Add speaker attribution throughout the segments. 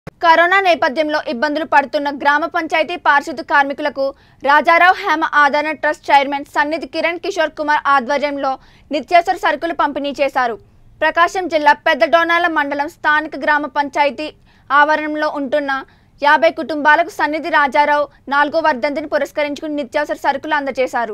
Speaker 1: corona నేపథ్యంలో ఇబ్బందులు పడుతున్న గ్రామ పంచాయతీ పారిశుద్ధ కార్మికులకు రాజారావు హేమ ఆదరణ ట్రస్ట్ చైర్మన్ సన్నిధి కిరణ్ కిషోర్ కుమార్ ఆధ్వర్యంలో నిత్యావసర సరుకులు పంపిణీ చేశారు ప్రకాశం జిల్లా పెద్దడోనాల మండలం స్థానిక గ్రామ పంచాయతీ ఆవరణంలో ఉంటున్న యాభై కుటుంబాలకు సన్నిధి రాజారావు నాలుగో వర్ధంతిని పురస్కరించుకుని నిత్యావసర సరుకులు అందజేశారు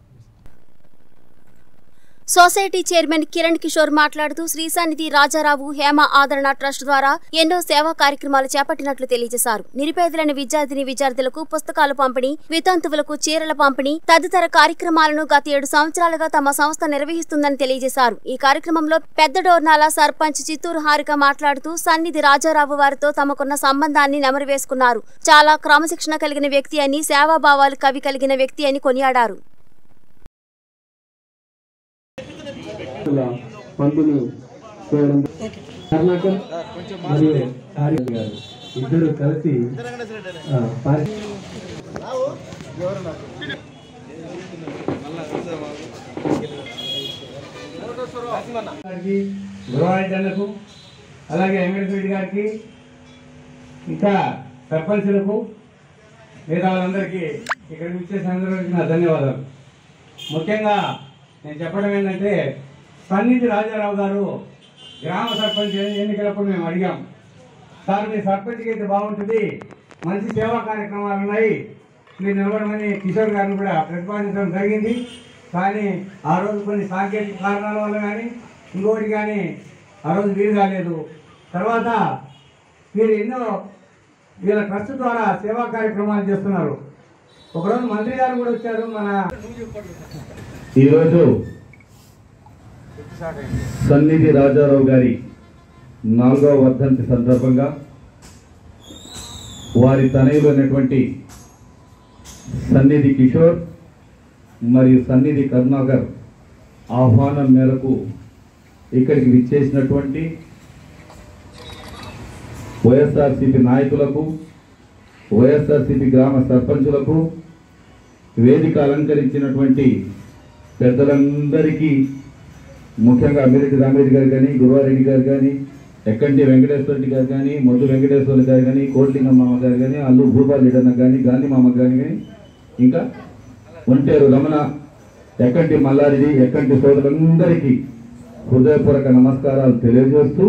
Speaker 2: సొసైటీ చైర్మన్ కిరణ్ కిషోర్ మాట్లాడుతూ శ్రీసానిధి రాజారావు హేమ ఆదరణ ట్రస్ట్ ద్వారా ఎన్నో సేవా కార్యక్రమాలు చేపట్టినట్లు తెలియజేశారు నిరుపేదలైన విద్యార్థిని విద్యార్థులకు పుస్తకాలు పంపిణీ వితంతువులకు చీరల పంపిణీ తదితర కార్యక్రమాలను గత ఏడు సంవత్సరాలుగా తమ సంస్థ నిర్వహిస్తుందని తెలియజేశారు ఈ కార్యక్రమంలో పెద్ద డోర్నాల సర్పంచ్ చిత్తూరు హారిక మాట్లాడుతూ సన్నిధి రాజారావు వారితో తమకున్న సంబంధాన్ని నెమరు వేసుకున్నారు చాలా క్రమశిక్షణ కలిగిన వ్యక్తి అని సేవాభావాలు కవి కలిగిన వ్యక్తి అని కొనియాడారు
Speaker 3: ఇలా పంపిణీ చేయడం కర్ణాకర్ మరియు ఆర్య గారు ఇద్దరు కలిసి ఆ, పారి- గారికి గృహాయుధాలకు అలాగే వెంకటరెడ్డి గారికి ఇంకా సర్పంచులకు మిగతా వాళ్ళందరికీ ఇక్కడికి వచ్చేసిన అందరికీ నా ధన్యవాదాలు ముఖ్యంగా నేను చెప్పడం ఏంటంటే సన్నిధి రాజారావు గారు గ్రామ సర్పంచ్ ఎన్నికలప్పుడు మేము అడిగాం సార్ మీ సర్పంచ్కి అయితే బాగుంటుంది మంచి సేవా కార్యక్రమాలు ఉన్నాయి మీరు నిలబడమని కిషోర్ గారిని కూడా ప్రతిపాదించడం జరిగింది కానీ ఆ రోజు కొన్ని సాంకేతిక కారణాల వల్ల కానీ ఇంకోటి కానీ ఆ రోజు వీలు కాలేదు తర్వాత మీరు ఎన్నో వీళ్ళ ట్రస్ట్ ద్వారా సేవా కార్యక్రమాలు చేస్తున్నారు ఒకరోజు మంత్రి గారు కూడా వచ్చారు మన
Speaker 4: ఈరోజు సన్నిధి రాజారావు గారి నాలుగవ వర్ధంతి సందర్భంగా వారి తనయులు అయినటువంటి సన్నిధి కిషోర్ మరియు సన్నిధి కరుణాకర్ ఆహ్వానం మేరకు ఇక్కడికి విచ్చేసినటువంటి వైఎస్ఆర్సిపి నాయకులకు వైఎస్ఆర్సిపి గ్రామ సర్పంచులకు వేదిక అలంకరించినటువంటి పెద్దలందరికీ ముఖ్యంగా అమిరెడ్డి రామిరెడ్డి గారు కానీ గురువారెడ్డి గారు కానీ ఎక్కంటి వెంకటేశ్వర రెడ్డి గారు కానీ మొద్దు వెంకటేశ్వర గారు కానీ కోట్లింగం మామ గారు కానీ అల్లు భూపాల్ రెడ్డి కానీ గాంధీ మామ గారు కానీ ఇంకా ఒంటేరు రమణ ఎక్కంటి మల్లారెడ్డి ఎక్కంటి సోదరులందరికీ హృదయపూర్వక నమస్కారాలు తెలియజేస్తూ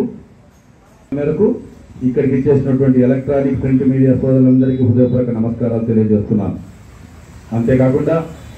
Speaker 4: మేరకు ఇక్కడికి ఇచ్చేసినటువంటి ఎలక్ట్రానిక్ ప్రింట్ మీడియా సోదరులందరికీ హృదయపూర్వక నమస్కారాలు తెలియజేస్తున్నాను అంతేకాకుండా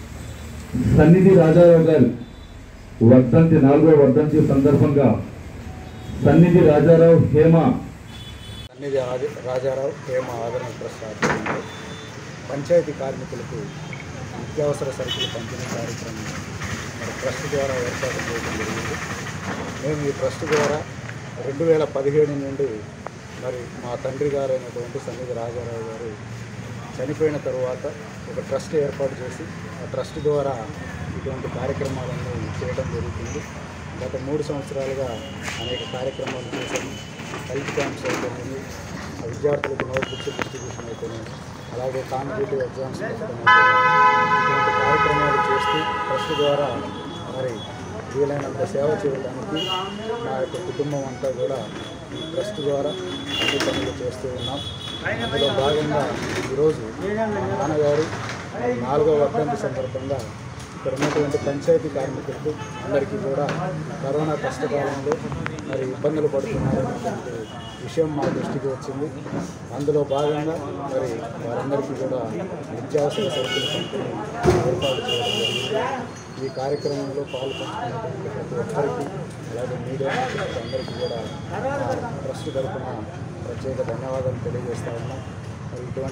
Speaker 4: సన్నిధి రాజారావు గారు వర్ధంతి నాలుగో వర్ధంతి సందర్భంగా సన్నిధి రాజారావు హేమ
Speaker 5: సన్నిధి ఆది- రాజారావు హేమ ఆదరణ ట్రస్ట్ ఆధ్వర్యంలో పంచాయతీ కార్మికులకు నిత్యావసర సరుకులు పంపిణీ కార్యక్రమం మరి ట్రస్ట్ ద్వారా ఏర్పాటు చేయడం జరిగింది మేము ఈ ట్రస్ట్ ద్వారా రెండు వేల పదిహేడు నుండి మరి మా తండ్రి గారైనటువంటి సన్నిధి రాజారావు గారు చనిపోయిన తరువాత ఒక ట్రస్ట్ ఏర్పాటు చేసి ఆ ట్రస్ట్ ద్వారా ఇటువంటి కార్యక్రమాలను చేయడం జరుగుతుంది గత మూడు సంవత్సరాలుగా అనేక కార్యక్రమాలు చేశాము హెల్త్ క్యాంప్స్ అయితేనేమి ఆ విద్యార్థులకు నోట్బుక్స్ డిస్ట్రిబ్యూషన్ అయితేనేమి అలాగే కాంపిటేటివ్ ఎగ్జామ్స్ పెట్టడం అయితేనేమి ఇటువంటి కార్యక్రమాలు చేస్తూ ట్రస్ట్ ద్వారా మరి వీలైనంత సేవ చేయడానికి మా యొక్క కుటుంబం అంతా కూడా ఈ ట్రస్ట్ ద్వారా అన్ని పనులు చేస్తూ ఉన్నాం అందులో భాగంగా ఈరోజు మా నాన్నగారు మరి నాలుగో వర్ధంతి సందర్భంగా ఇక్కడ ఉన్నటువంటి పంచాయతీ కార్మికులకు అందరికీ కూడా కరోనా కష్టకాలంలో మరి ఇబ్బందులు పడుతున్నారనేటువంటి విషయం మా దృష్టికి వచ్చింది అందులో భాగంగా మరి వారందరికీ కూడా నిత్యావసర సరుకులు పంపిణీ ఏర్పాటు చేయడం జరిగింది ఈ కార్యక్రమంలో పాల్పంచుకున్నటువంటి ప్రతి ఒక్కరికి అలాగే మీడియా మిత్రులకు అందరికీ కూడా మా ట్రస్ట్ తరఫున ప్రత్యేక ధన్యవాదాలు తెలియజేస్తా ఉన్నాం మరి ఇటువంటి